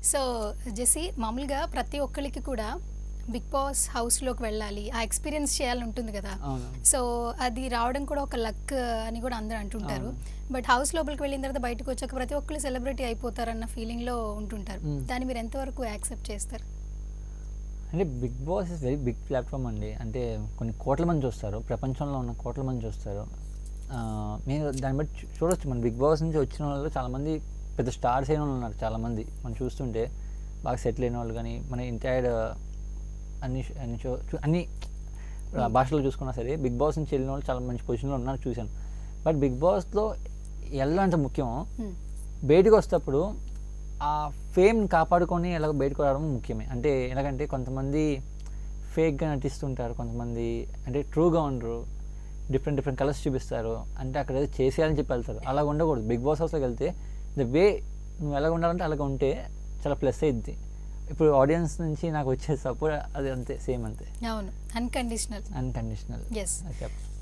So జెసి మామూలుగా ప్రతి ఒక్కరికి కూడా బిగ్ బాస్ హౌస్లోకి వెళ్ళాలి ఆ ఎక్స్పీరియన్స్ చేయాలని ఉంటుంది కదా అవును సో అది రావడం కూడా ఒక లక్ అని కూడా అందరూ అంటుంటారు బట్ హౌస్ లోపలికి వెళ్ళిన తర్వాత బయటకు వచ్చాక ప్రతి ఒక్కరు సెలబ్రిటీ అయిపోతారన్న ఫీలింగ్లో ఉంటుంటారు Mm. దాన్ని మీరు ఎంతవరకు యాక్సెప్ట్ చేస్తారు అంటే Bigg Boss is very big platform అండి అంటే కొన్ని కోట్ల మంది చూస్తారు ప్రపంచంలో ఉన్న కోట్ల మంది చూస్తారు ఆ, మీరు దాన్ని బట్టి చూ- చూడొచ్చు మన బిగ్ బాస్ నుంచి వచ్చిన వాళ్ళు చాలామంది పెద్ద స్టార్స్ అయిన వాళ్ళు ఉన్నారు చాలామంది మనం చూస్తుంటే బాగా సెటిల్ అయిన వాళ్ళు కానీ మన ఎంటైర్ అన్ని షో- అన్ని షో చూ- అన్ని ఆ, భాషలో చూసుకున్నా సరే బిగ్ బాస్ నుంచి వెళ్ళిన వాళ్ళు చాలా మంచి పొజిషన్లో ఉన్నారు చూశాను బట్ బిగ్ బాస్లో ఎలా అంత ముఖ్యం Hmm. బయటకు వచ్చేటప్పుడు ఆ ఫేమ్ కాపాడుకొని ఎలా బయటకు రావడం ముఖ్యమే అంటే ఎలాగంటే కొంతమంది ఫేక్గా నటిస్తుంటారు కొంతమంది అంటే ట్రూగా ఉండరు డిఫరెంట్ డిఫరెంట్ కలర్స్ చూపిస్తారు అంటే అక్కడ ఏదో చేసేయాలని చెప్పి వెళ్తారు అలా ఉండకూడదు బిగ్ బాస్ హౌస్లోకి వెళ్తే ద వే నువ్వు ఎలాగ ఉండాలంటే అలాగ ఉంటే చాలా ప్లస్ అయ్యిద్ది ఇప్పుడు ఆడియన్స్ నుంచి నాకు వచ్చే సపోర్ట్ అది అంతే సేమ్ అంతే అవును అన్కండిషనల్ అన్కండిషనల్ ఎస్ చెప్ప